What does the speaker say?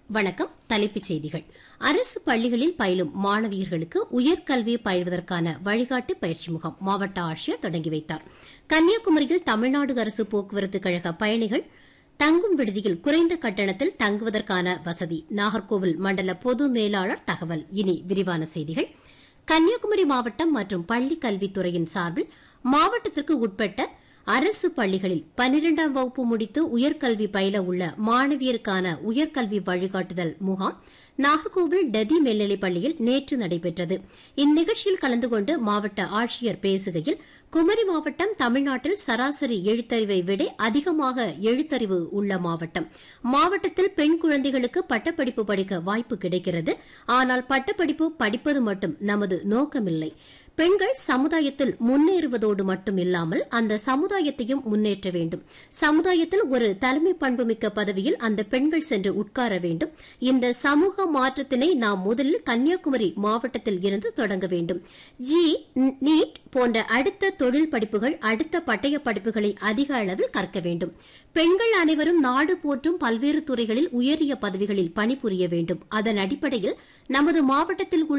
வணக்கம் தலைப்புச் செய்திகள் அரசு பள்ளிகளில் பயிலும் மாணவியர்களுக்கு உயர்கல்வி பயில்வதற்கான வழிகாட்டு பயிற்சி முகாம் மாவட்ட ஆட்சியர் தொடங்கி வைத்தார் கன்னியாகுமரியில் தமிழ்நாடு அரசு போக்குவரத்து கழக பயணிகள் தங்கும் விடுதியில் குறைந்த கட்டணத்தில் தங்குவதற்கான வசதி நாகர்கோவில் மண்டல பொது மேலாளர் தகவல் இனி விரிவான செய்திகள் கன்னியாகுமரி மாவட்டம் மற்றும் பள்ளிக் கல்வித்துறையின் சார்பில் மாவட்டத்திற்கு உட்பட்ட அரசு பள்ளிகளில் பனிரெண்டாம் வகுப்பு முடித்து உயர்கல்வி பயில உள்ள மாணவியருக்கான உயர்கல்வி வழிகாட்டுதல் முகாம் நாகர்கோவில் டெதி மேல்நிலைப் பள்ளியில் நேற்று நடைபெற்றது இந்நிகழ்ச்சியில் கலந்து கொண்டு மாவட்ட ஆட்சியர் பேசுகையில் குமரி மாவட்டம் தமிழ்நாட்டில் சராசரி எழுத்தறிவை விட அதிகமாக எழுத்தறிவு உள்ள மாவட்டம் மாவட்டத்தில் பெண் குழந்தைகளுக்கு பட்டப்படிப்பு படிக்க வாய்ப்பு கிடைக்கிறது ஆனால் பட்டப்படிப்பு படிப்பது மட்டும் நமது நோக்கமில்லை பெண்கள் சமுதாயத்தில் முன்னேறுவதோடு மட்டும் இல்லாமல் அந்த சமுதாயத்தையும் முன்னேற்ற வேண்டும் சமுதாயத்தில் ஒரு தலைமை பண்புமிக்க பதவியில் அந்த பெண்கள் சென்று உட்கார வேண்டும் இந்த சமூக மாற்றத்தினை நாம் முதலில் கன்னியாகுமரி மாவட்டத்தில் இருந்து தொடங்க வேண்டும் ஜி நீட் போன்ற அடுத்த தொழில் படிப்புகள் அடுத்த பட்டய படிப்புகளை அதிக அளவில் கற்க வேண்டும் பெண்கள் அனைவரும் நாடு போற்றும் பல்வேறு துறைகளில் உயரிய பதவிகளில் பணிபுரிய வேண்டும் அதன் அடிப்படையில் நமது மாவட்டத்தில் உள்ள